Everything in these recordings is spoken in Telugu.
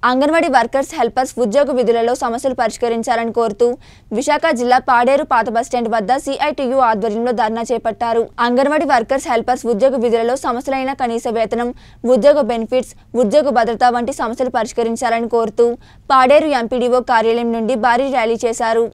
అంగన్వాడీ వర్కర్స్ హెల్పర్స్ ఉద్యోగ విధులలో సమస్యలు పరిష్కరించాలని కోరుతూ విశాఖ జిల్లా పాడేరు పాత బస్టాండ్ వద్ద సిఐటియు ఆధ్వర్యంలో ధర్నా చేపట్టారు అంగన్వాడీ వర్కర్స్ హెల్పర్స్ ఉద్యోగ విధులలో సమస్యలైన కనీస వేతనం ఉద్యోగ బెనిఫిట్స్ ఉద్యోగ భద్రత వంటి సమస్యలు పరిష్కరించాలని కోరుతూ పాడేరు ఎంపీడీఓ కార్యాలయం నుండి భారీ ర్యాలీ చేశారు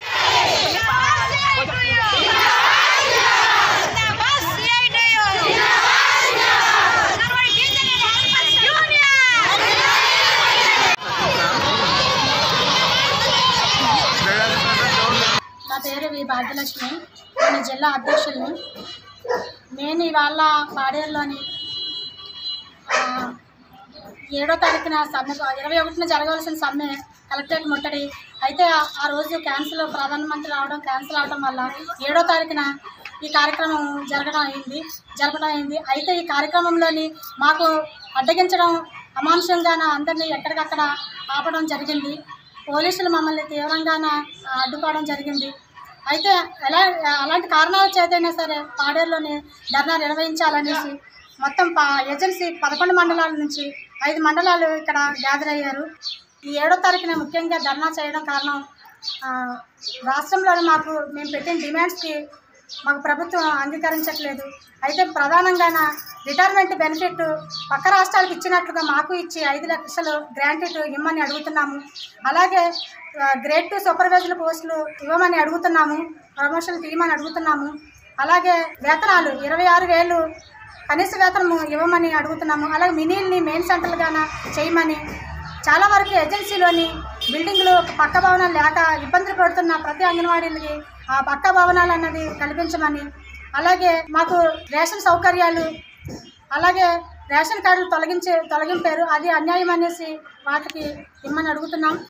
నా పేరు వి భాగ్యలక్ష్మి నేను జిల్లా అధ్యక్షుల్ని నేను ఇవాళ పాడేరులోని ఆ, ఏడో తారీఖున సమ్మె ఇరవై ఒకటిన జరగవలసిన సమ్మె కలెక్టరేట్ ముట్టడి అయితే ఆ- ఆ రోజు క్యాన్సిల్ ప్రధానమంత్రి రావడం క్యాన్సిల్ అవడం వల్ల ఏడో తారీఖున ఈ కార్యక్రమం జరగడం అయింది జరపడం అయింది అయితే ఈ కార్యక్రమంలోని మాకు అడ్డగించడం అమానుషంగాన అందరినీ ఎక్కడికక్కడ ఆపడం జరిగింది పోలీసులు మమ్మల్ని తీవ్రంగాన ఆ, అడ్డుకోవడం జరిగింది అయితే ఎలా అలాంటి కారణాల చేతైనా సరే పాడేరులోని ధర్నా నిర్వహించాలనేసి మొత్తం పా ఏజెన్సీ పదకొండు మండలాల నుంచి ఐదు మండలాలు ఇక్కడ గ్యాదర్ అయ్యారు ఈ ఏడో తారీఖున ముఖ్యంగా ధర్నా చేయడం కారణం ఆ, రాష్ట్రంలోని మాకు మేము పెట్టిన డిమాండ్స్కి మాకు ప్రభుత్వం అంగీకరించట్లేదు అయితే ప్రధానంగా రిటైర్మెంట్ బెనిఫిట్ పక్క రాష్ట్రాలకు ఇచ్చినట్లుగా మాకు ఇచ్చి ఐదు లక్షలు గ్రాంటెడ్ ఇవ్వమని అడుగుతున్నాము అలాగే ఆ, గ్రేడ్ టూ సూపర్వైజర్ పోస్టులు ఇవ్వమని అడుగుతున్నాము ప్రమోషన్లు తీయమని అడుగుతున్నాము అలాగే వేతనాలు ఇరవై ఆరు వేలు కనీస వేతనము ఇవ్వమని అడుగుతున్నాము అలాగే మినీల్ని మెయిన్ సెంటర్లుగాన చేయమని చాలా వరకు ఏజెన్సీలోని బిల్డింగ్లు పక్క భవనాలు లేక ఇబ్బందులు పడుతున్న ప్రతి అంగన్వాడీలకి ఆ పక్క భవనాలు అన్నది కల్పించమని అలాగే మాకు రేషన్ సౌకర్యాలు అలాగే రేషన్ కార్డులు తొలగించే తొలగింపారు అది అన్యాయం అనేసి వాటికి ఇమ్మని అడుగుతున్నాం